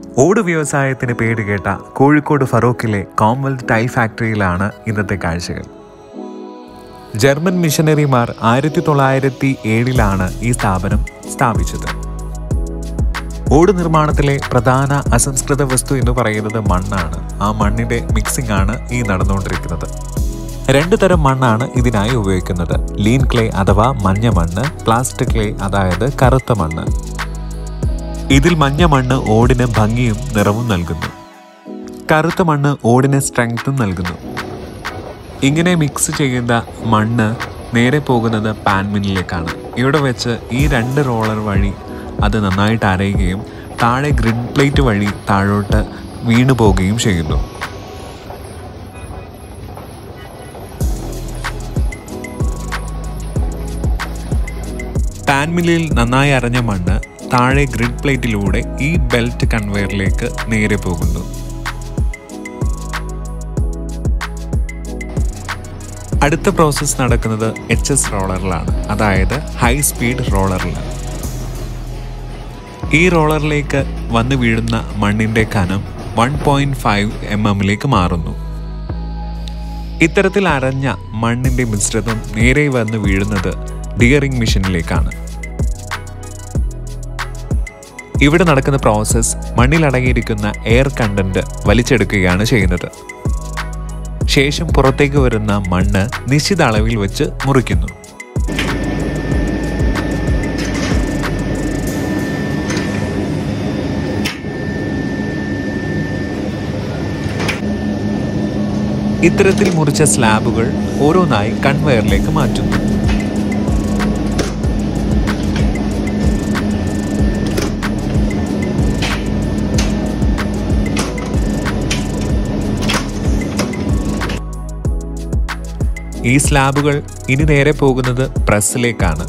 ഓട് വ്യവസായത്തിന് പേരുകേട്ട കോഴിക്കോട് ഫറൂഖിലെ കോമൺവെൽത്ത് ടൈൽ ഫാക്ടറിയിലാണ് ഇന്നത്തെ കാഴ്ചകൾ ജർമ്മൻ മിഷനറിമാർ ആയിരത്തി തൊള്ളായിരത്തി ഏഴിലാണ് ഈ സ്ഥാപനം സ്ഥാപിച്ചത് ഓട് നിർമ്മാണത്തിലെ പ്രധാന അസംസ്കൃത വസ്തു എന്ന് പറയുന്നത് മണ്ണാണ് ആ മണ്ണിന്റെ മിക്സിംഗ് ആണ് ഈ നടന്നുകൊണ്ടിരിക്കുന്നത് രണ്ടു തരം മണ്ണാണ് ഇതിനായി ഉപയോഗിക്കുന്നത് ലീൻ ക്ലേ അഥവാ മഞ്ഞ മണ്ണ് പ്ലാസ്റ്റിക് ക്ലേ അതായത് കറുത്ത മണ്ണ് ഇതിൽ മഞ്ഞ മണ്ണ് ഓടിന് ഭംഗിയും നിറവും നൽകുന്നു കറുത്ത മണ്ണ് ഓടിന് സ്ട്രെങ്ത്തും നൽകുന്നു ഇങ്ങനെ മിക്സ് ചെയ്യുന്ന മണ്ണ് നേരെ പോകുന്നത് പാൻ മില്ലിലേക്കാണ് ഇവിടെ വെച്ച് ഈ രണ്ട് റോളർ വഴി അത് നന്നായിട്ട് അരയുകയും താഴെ ഗ്രിഡ് പ്ലേറ്റ് വഴി താഴോട്ട് വീണു പോവുകയും ചെയ്യുന്നു പാൻ മില്ലിൽ നന്നായി അരഞ്ഞ മണ്ണ് താഴെ ഗ്രിഡ് പ്ലേറ്റിലൂടെ ഈ ബെൽറ്റ് കൺവെയറിലേക്ക് നേരെ പോകുന്നു അടുത്ത പ്രോസസ്സ് നടക്കുന്നത് എച്ച് എസ് റോളറിലാണ് അതായത് ഹൈ സ്പീഡ് റോളറിൽ ഈ റോളറിലേക്ക് വന്നു വീഴുന്ന മണ്ണിന്റെ കനം വൺ പോയിന്റ് ഫൈവ് എം എമ്മിലേക്ക് മാറുന്നു ഇത്തരത്തിൽ അരഞ്ഞ മണ്ണിന്റെ മിശ്രിതം നേരെ വന്ന് വീഴുന്നത് ഡിയറിംഗ് മെഷീനിലേക്കാണ് ഇവിടെ നടക്കുന്ന പ്രോസസ്സ് മണ്ണിൽ അടങ്ങിയിരിക്കുന്ന എയർ കണ്ടന്റ് വലിച്ചെടുക്കുകയാണ് ചെയ്യുന്നത് ശേഷം പുറത്തേക്ക് വരുന്ന മണ്ണ് നിശ്ചിത അളവിൽ വെച്ച് മുറിക്കുന്നു ഇത്തരത്തിൽ മുറിച്ച സ്ലാബുകൾ ഓരോന്നായി കൺവെയറിലേക്ക് മാറ്റുന്നു ഈ സ്ലാബുകൾ ഇനി നേരെ പോകുന്നത് പ്രസ്സിലേക്കാണ്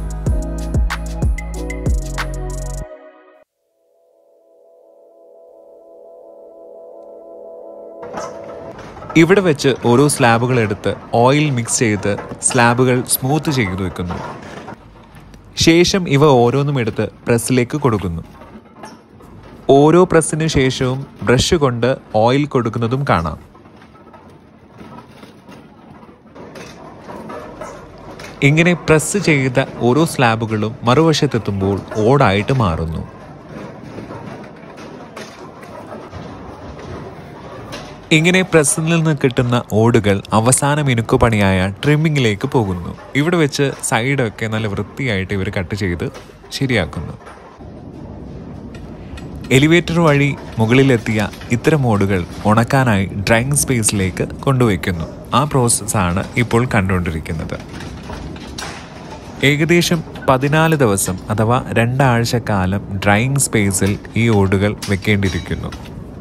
ഇവിടെ വെച്ച് ഓരോ സ്ലാബുകൾ എടുത്ത് ഓയിൽ മിക്സ് ചെയ്ത് സ്ലാബുകൾ സ്മൂത്ത് ചെയ്തു വെക്കുന്നു ശേഷം ഇവ ഓരോന്നും എടുത്ത് പ്രസ്സിലേക്ക് കൊടുക്കുന്നു ഓരോ പ്രസ്സിനു ശേഷവും ബ്രഷ് കൊണ്ട് ഓയിൽ കൊടുക്കുന്നതും കാണാം ഇങ്ങനെ പ്രസ് ചെയ്ത ഓരോ സ്ലാബുകളും മറുവശത്തെത്തുമ്പോൾ ഓടായിട്ട് മാറുന്നു ഇങ്ങനെ പ്രസ്സിൽ നിന്ന് കിട്ടുന്ന ഓടുകൾ അവസാന മിനുക്കുപണിയായ ട്രിമ്മിങ്ങിലേക്ക് പോകുന്നു ഇവിടെ വെച്ച് സൈഡൊക്കെ നല്ല വൃത്തിയായിട്ട് ഇവർ കട്ട് ചെയ്ത് ശരിയാക്കുന്നു എലിവേറ്റർ വഴി മുകളിലെത്തിയ ഇത്തരം ഓടുകൾ ഉണക്കാനായി ഡ്രൈയിങ് സ്പേസിലേക്ക് കൊണ്ടുവയ്ക്കുന്നു ആ പ്രോസസ്സാണ് ഇപ്പോൾ കണ്ടുകൊണ്ടിരിക്കുന്നത് ഏകദേശം പതിനാല് ദിവസം അഥവാ രണ്ടാഴ്ച കാലം ഡ്രൈയിങ് സ്പേസിൽ ഈ ഓടുകൾ വെക്കേണ്ടിയിരിക്കുന്നു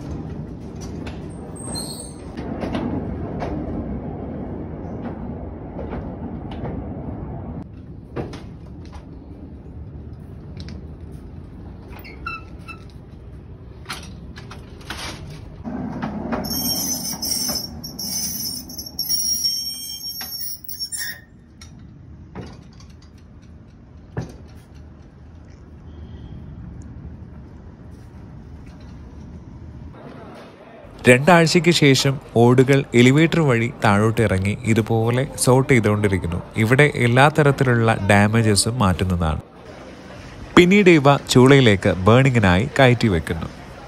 രണ്ടാഴ്ചയ്ക്ക് ശേഷം ഓടുകൾ എലിവേറ്റർ വഴി താഴോട്ട് ഇറങ്ങി ഇതുപോലെ സോർട്ട് ചെയ്തുകൊണ്ടിരിക്കുന്നു ഇവിടെ എല്ലാ തരത്തിലുള്ള ഡാമേജസും മാറ്റുന്നതാണ് പിന്നീട് ഇവ ചൂളയിലേക്ക് ബേണിങ്ങിനായി കയറ്റി വെക്കുന്നു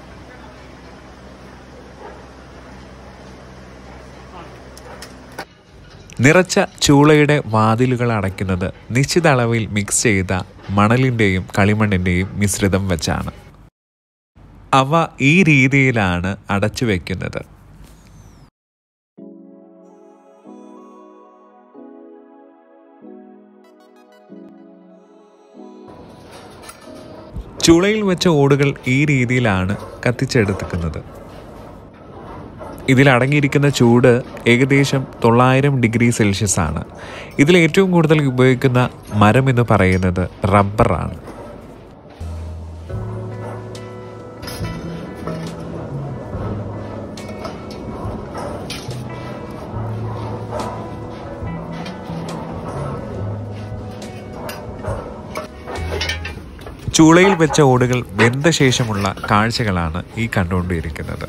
നിറച്ച ചൂളയുടെ വാതിലുകൾ അടയ്ക്കുന്നത് നിശ്ചിത അളവിൽ മിക്സ് ചെയ്ത മണലിൻ്റെയും കളിമണ്ണിൻ്റെയും മിശ്രിതം വെച്ചാണ് അവ ഈ രീതിയിലാണ് അടച്ചു വെക്കുന്നത് ചുളയിൽ വെച്ച ഓടുകൾ ഈ രീതിയിലാണ് കത്തിച്ചെടുക്കുന്നത് ഇതിൽ അടങ്ങിയിരിക്കുന്ന ചൂട് ഏകദേശം തൊള്ളായിരം ഡിഗ്രി സെൽഷ്യസ് ആണ് ഇതിൽ ഏറ്റവും കൂടുതൽ ഉപയോഗിക്കുന്ന മരം എന്ന് പറയുന്നത് റബ്ബറാണ് ചൂളയിൽ വെച്ച ഓടുകൾ വെന്ത ശേഷമുള്ള കാഴ്ചകളാണ് ഈ കണ്ടുകൊണ്ടിരിക്കുന്നത്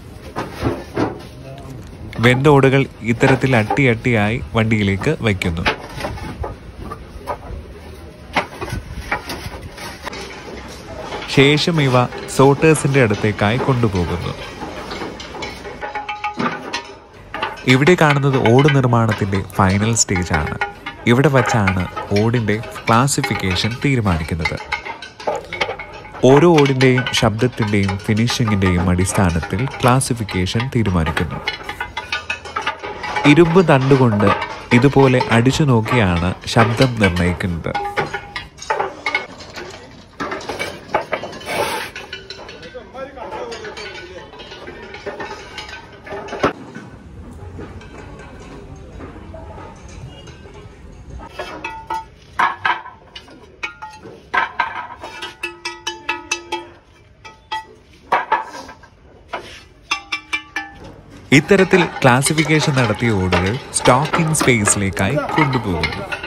വെന്ത ഓടുകൾ ഇത്തരത്തിൽ അട്ടി അട്ടിയായി വണ്ടിയിലേക്ക് വയ്ക്കുന്നു ശേഷം ഇവ സോട്ടേഴ്സിന്റെ അടുത്തേക്കായി കൊണ്ടുപോകുന്നു ഇവിടെ കാണുന്നത് ഓട് നിർമ്മാണത്തിന്റെ ഫൈനൽ സ്റ്റേജ് ആണ് ഇവിടെ വച്ചാണ് ഓടിന്റെ ക്ലാസിഫിക്കേഷൻ തീരുമാനിക്കുന്നത് ഓരോ ഓടിന്റെയും ശബ്ദത്തിന്റെയും ഫിനിഷിങ്ങിന്റെയും അടിസ്ഥാനത്തിൽ ക്ലാസിഫിക്കേഷൻ തീരുമാനിക്കുന്നു ഇരുമ്പ് തണ്ടുകൊണ്ട് ഇതുപോലെ അടിച്ചു നോക്കിയാണ് ശബ്ദം നിർണ്ണയിക്കുന്നത് ഇത്തരത്തിൽ ക്ലാസിഫിക്കേഷൻ നടത്തിയ ഓടുകൾ സ്റ്റോക്കിംഗ് സ്പേസിലേക്കായി കൊണ്ടുപോകുന്നു